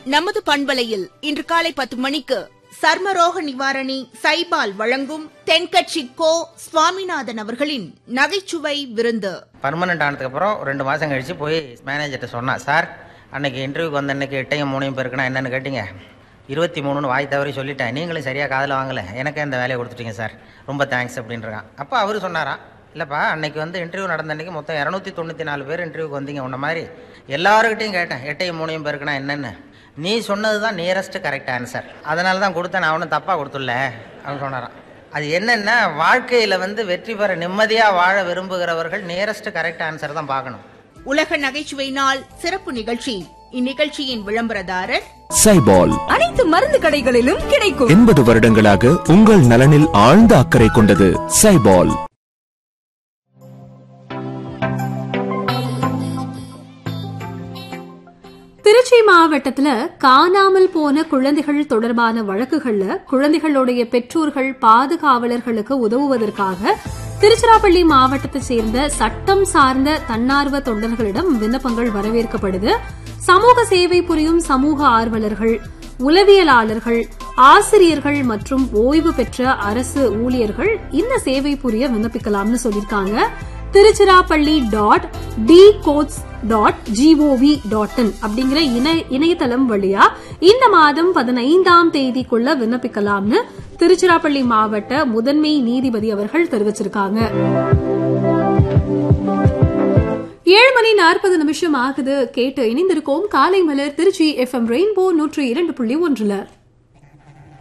நமது பண்பலையில் இன்று காலை பத்து மணிக்கு சர்மரோக நிவாரணி சைபால் வழங்கும் தென்கட்சி கோ சுவாமிநாதன் அவர்களின் நகைச்சுவை விருந்து பர்மனெண்ட் ஆனதுக்கப்புறம் ரெண்டு மாதம் கழித்து போய் மேனேஜர்கிட்ட சொன்னான் சார் அன்னைக்கு இன்டர்வியூக்கு வந்த அன்னைக்கு எட்டையும் மூணையும் பேருக்குன்னா என்னென்னு கேட்டிங்க இருபத்தி மூணுன்னு வாய் தவறி சொல்லிட்டேன் நீங்களும் சரியாக காதில் வாங்கலை எனக்கு இந்த வேலையை கொடுத்துட்டீங்க சார் ரொம்ப தேங்க்ஸ் அப்படின்றான் அப்போ அவர் சொன்னாராம் இல்லைப்பா அன்னைக்கு வந்து இன்டர்வியூ நடந்த அன்னைக்கு மொத்தம் இரநூத்தி தொண்ணூற்றி நாலு பேர் இன்டர்வியூக்கு வந்தீங்க உன்ன மாதிரி எல்லாருக்கிட்டையும் கேட்டேன் எட்டையும் மூணையும் பேருக்குன்னா என்னென்னு நீ சொன்னது தான் நியரஸ்ட் கரெக்ட் ஆன்சர் அதனால தான் கொடுத்தேன் நான் ஒன்றும் தப்பாக கொடுத்துடல அப்படின்னு சொன்னாராம் அது என்னென்னா வாழ்க்கையில் வந்து வெற்றி பெற நிம்மதியாக வாழ விரும்புகிறவர்கள் நியரஸ்ட் கரெக்ட் ஆன்சர் தான் பார்க்கணும் உலக நகைச்சுவை நாள் சிறப்பு நிகழ்ச்சி இந்நிகழ்ச்சியின் விளம்பரதாரர் சைபால் அனைத்து மருந்து கடைகளிலும் கிடைக்கும் எண்பது வருடங்களாக உங்கள் நலனில் ஆழ்ந்த அக்கறை கொண்டது சைபால் திருச்சி மாவட்டத்துல காணாமல் போன குழந்தைகள் தொடர்பான வழக்குகள்ல குழந்தைகளுடைய பெற்றோர்கள் பாதுகாவலர்களுக்கு உதவுவதற்காக திருச்சிராப்பள்ளி மாவட்டத்தை சேர்ந்த சட்டம் சார்ந்த தன்னார்வ தொண்டர்களிடம் விண்ணப்பங்கள் வரவேற்கப்படுது சமூக சேவை புரியும் சமூக ஆர்வலர்கள் உளவியலாளர்கள் ஆசிரியர்கள் மற்றும் ஓய்வு பெற்ற அரசு ஊழியர்கள் இந்த சேவை புரிய விண்ணப்பிக்கலாம்னு சொல்லியிருக்காங்க Tiruchirappalli dot dcourts dot GOV dot in அப்படிங்கிற இணை- இணையதளம் வழியா இந்த மாதம் பதினைந்தாம் தேதிக்குள்ள விண்ணப்பிக்கலாம்னு திருச்சிராப்பள்ளி மாவட்ட முதன்மை நீதிபதி அவர்கள் தெரிவிச்சிருக்காங்க ஏழு மணி நாற்பது நிமிஷம் ஆகுது கேட்டு இணைந்திருக்கோம் காலை மலர் திருச்சி எஃப்எம் ரெயின்போ நூற்றி இரண்டு புள்ளி ஒன்றுல